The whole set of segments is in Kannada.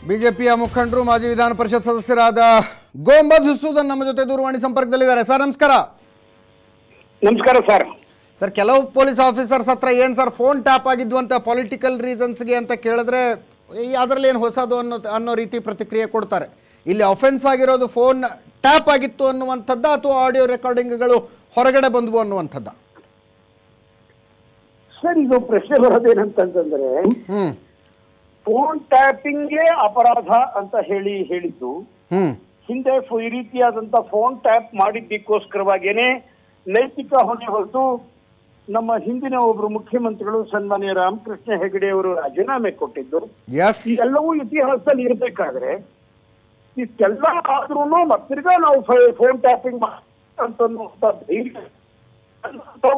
ಬಿಜೆಪಿಯ ಮುಖಂಡರು ಮಾಜಿ ವಿಧಾನ ಪರಿಷತ್ ಸದಸ್ಯರಾದ ಗೋ ಮಧುಸೂದನ್ ನಮ್ಮ ಜೊತೆ ದೂರವಾಣಿ ಸಂಪರ್ಕದಲ್ಲಿದ್ದಾರೆ ಸರ್ ನಮಸ್ಕಾರ ನಮಸ್ಕಾರ ಸರ್ ಸರ್ ಕೆಲವು ಪೊಲೀಸ್ ಆಫೀಸರ್ಸ್ ಹತ್ರ ಏನು ಸರ್ ಫೋನ್ ಟ್ಯಾಪ್ ಆಗಿದ್ವು ಅಂತ ಪೊಲಿಟಿಕಲ್ ರೀಸನ್ಸ್ಗೆ ಅಂತ ಕೇಳಿದ್ರೆ ಅದರಲ್ಲಿ ಏನು ಹೊಸದು ಅನ್ನೋ ಅನ್ನೋ ರೀತಿ ಪ್ರತಿಕ್ರಿಯೆ ಕೊಡ್ತಾರೆ ಇಲ್ಲಿ ಅಫೆನ್ಸ್ ಆಗಿರೋದು ಫೋನ್ ಟ್ಯಾಪ್ ಆಗಿತ್ತು ಅನ್ನುವಂಥದ್ದು ಅಥವಾ ಆಡಿಯೋ ರೆಕಾರ್ಡಿಂಗ್ಗಳು ಹೊರಗಡೆ ಬಂದವು ಅನ್ನುವಂಥದ್ದು ಸರ್ ಇದು ಪ್ರಶ್ನೆ ಬರೋದೇನಂತಂದ್ರೆ ಹ್ಞೂ ಫೋನ್ ಟ್ಯಾಪಿಂಗ್ಗೆ ಅಪರಾಧ ಅಂತ ಹೇಳಿ ಹೇಳಿದ್ದು ಹ್ಞೂ ಹಿಂದೆ ಫು- ಈ ರೀತಿಯಾದಂತ ಫೋನ್ ಟ್ಯಾಪ್ ಮಾಡಿದ್ದಕ್ಕೋಸ್ಕರವಾಗೇನೆ ನೈತಿಕ ಹೊಣೆ ಹೊರತು ನಮ್ಮ ಹಿಂದಿನ ಒಬ್ರು ಮುಖ್ಯಮಂತ್ರಿಗಳು ಸನ್ಮಾನ್ಯ ರಾಮಕೃಷ್ಣ ಹೆಗಡೆ ಅವರು ರಾಜೀನಾಮೆ ಕೊಟ್ಟಿದ್ದು ಎಸ್ ಇದೆಲ್ಲವೂ ಇತಿಹಾಸದಲ್ಲಿ ಇರಬೇಕಾದ್ರೆ ಇಷ್ಟೆಲ್ಲ ಆದ್ರೂ ಮತ್ತಿರ್ಗ ನಾವು ಫೋನ್ ಟ್ಯಾಪಿಂಗ್ ಅಂತ ಅನ್ನುವಂಥ ಧೈರ್ಯ ಅನ್ನುವಂಥ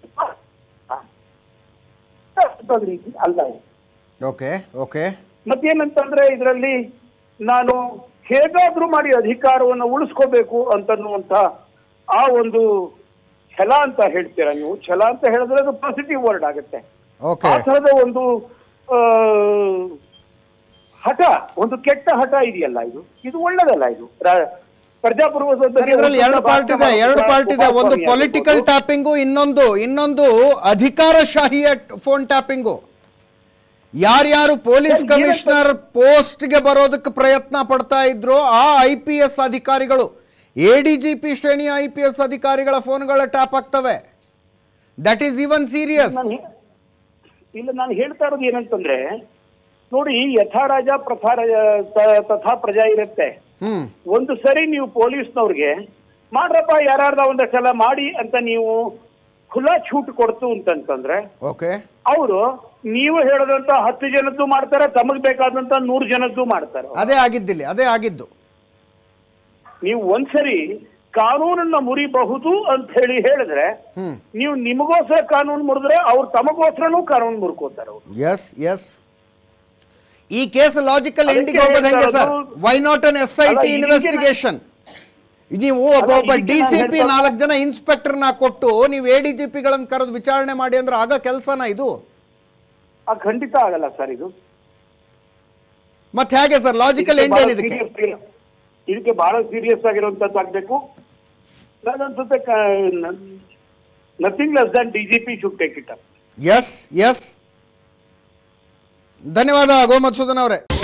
ಒಂದು ರೀತಿ ಅಲ್ಲ ಇದು. ಓಕೆ ಓಕೆ ಮತ್ತೇನಂತಂದ್ರೆ ಇದರಲ್ಲಿ ನಾನು ಹೇಗಾದ್ರೂ ಮಾಡಿ ಅಧಿಕಾರವನ್ನು ಉಳಿಸ್ಕೋಬೇಕು ಅಂತನ್ನುವಂತ ಆ ಒಂದು ಛಲ ಅಂತ ಹೇಳ್ತೀರಾ ನೀವು ಛಲ ಅಂತ ಹೇಳಿದ್ರೆ ಅದು ಪಾಸಿಟಿವ್ ವರ್ಡ್ ಆಗುತ್ತೆ ಓಕೆ ಆ ಥರದ ಒಂದು ಆ, ಹಠ ಒಂದು ಕೆಟ್ಟ ಹಠ ಇದೆಯಲ್ಲ ಇದು ಇದು ಒಳ್ಳೇದಲ್ಲ ಇದು ರಾ- ಪ್ರಜಾಪ್ರಭುತ್ವದ ಸರ್ ಇದರಲ್ಲಿ ಎರಡು ಪಾರ್ಟ್ ಇದೆ ಎರಡು ಪಾರ್ಟ್ ಇದೆ ಒಂದು ಪೊಲಿಟಿಕಲ್ ಟ್ಯಾಪಿಂಗು ಇನ್ನೊಂದು ಇನ್ನೊಂದು ಅಧಿಕಾರಶಾಹಿಯ ಫೋನ್ ಟ್ಯಾಪಿಂಗು ಯಾರ್ಯಾರು ಪೊಲೀಸ್ ಸರ್, ಕಮಿಷನರ್ ಪೋಸ್ಟ್ಗೆ ಬರೋದಕ್ಕೆ ಪ್ರಯತ್ನ ಪಡ್ತಾ ಇದ್ರು ಆ ಐ ಪಿ ಎಸ್ ಅಧಿಕಾರಿಗಳು ಎ ಡಿ ಜಿ ಪಿ ಶ್ರೇಣಿಯ ಐ ಪಿ ಎಸ್ ಅಧಿಕಾರಿಗಳ ಫೋನ್ಗಳ ಟ್ಯಾಪ್ ಆಗ್ತವೆ ದಟ್ ಈಸ್ ಇವನ್ ಸೀರಿಯಸ್ ನಾನು ಹೇ- ಇಲ್ಲ ನಾನು ಹೇಳ್ತಾ ಇರೋದು ಏನಂತಂದ್ರೆ ನೋಡಿ ಯಥಾ ರಾಜ ಪ್ರಥಾ ರಾಜ ತ- ತಥಾ ಪ್ರಜಾ ಇರುತ್ತೆ ಹ್ಮ್ ಒಂದು ಸರಿ ನೀವು ಪೊಲೀಸ್ನವ್ರಿಗೆ ಮಾಡ್ರಪ್ಪ ಯಾರ್ಯಾರ್ದ ಒಂದಷ್ಟೆಲ್ಲ ಮಾಡಿ ಅಂತ ನೀವು ಖುಲ್ಲಾ छूट ಕೊಡ್ತು ಅಂತಂತಂದ್ರೆ ಓಕೆ ಅವರು ನೀವು ಹೇಳದಂತ ಹತ್ತು ಜನದ್ದು ಮಾಡ್ತಾರೆ ತಮಗ್ ಬೇಕಾದಂತ ನೂರು ಜನದ್ದು ಮಾಡ್ತಾರೆ ಅದೇ ಆಗಿದ್ದಿಲ್ಲಿ ಅದೇ ಆಗಿದ್ದು ನೀವು ಒಂದ್ಸರಿ ಕಾನೂನನ್ನ ಮುರಿಬಹುದು ಅಂತ ಹೇಳಿ ಹೇಳಿದ್ರೆ ಹ್ಮ್ ನೀವು ನಿಮಗೋಸ್ಕರ ಕಾನೂನು ಮುರಿದ್ರೆ ಅವ್ರು ತಮಗೋಸ್ಕರನೂ ಕಾನೂನು ಮುರ್ಕೋತಾರೆ ಅವ್ರು ಎಸ್ ಎಸ್ ಈ ಕೇಸ್ ಲಾಜಿಕಲ್ ಅದಕ್ಕೆ ಎಂಡಿಗೆ ಹೋಗೋದು ಹೆಂಗೆ ಹೇಳ್ತಾ ಸರ್ ಇರೋದು- why not an S I ಅಲ್ಲ, ಟಿ ಇದಕ್ಕೆ ಇನ್ವೆಸ್ಟಿಗೇಷನ್ ನೀವು ಒಬ್ಬ ಅಲ್ಲ, ಒಬ್ಬ ಇದಕ್ಕೆ ಡಿ ನಾನು ಸಿ ಪಿ ಹೇಳ್ತಾ- ನಾಲ್ಕು ಜನ ಇನ್ಸ್ಪೆಕ್ಟರ್ನ ಕೊಟ್ಟು ನೀವು ಎ ಡಿ ಜಿ ಪಿಗಳನ್ನು ಕರೆದು ವಿಚಾರಣೆ ಮಾಡಿ ಅಂದ್ರೆ ಆಗ ಕೆಲಸನ ಇದು ಆ ಖಂಡಿತ ಆಗಲ್ಲ ಸರ್ ಇದು ಮತ್ತೆ ಹೇಗೆ ಸರ್ ಲಾಜಿಕಲ್ ಎಂಡ್ ಇದಕ್ಕೆ ಏನಿದಕ್ಕೆ ಬಹಳ serious- ಇದಕ್ಕೆ ಬಹಳ ಸೀರಿಯಸ್ ಆಗಿರುವಂತದ್ದು ಆಗ್ಬೇಕು ನನಗನ್ಸುತ್ತೆ nothing less than DGP should take it up yes yes ಧನ್ಯವಾದ ಗೋಮತ್ಸೂದನ್ ಅವರೇ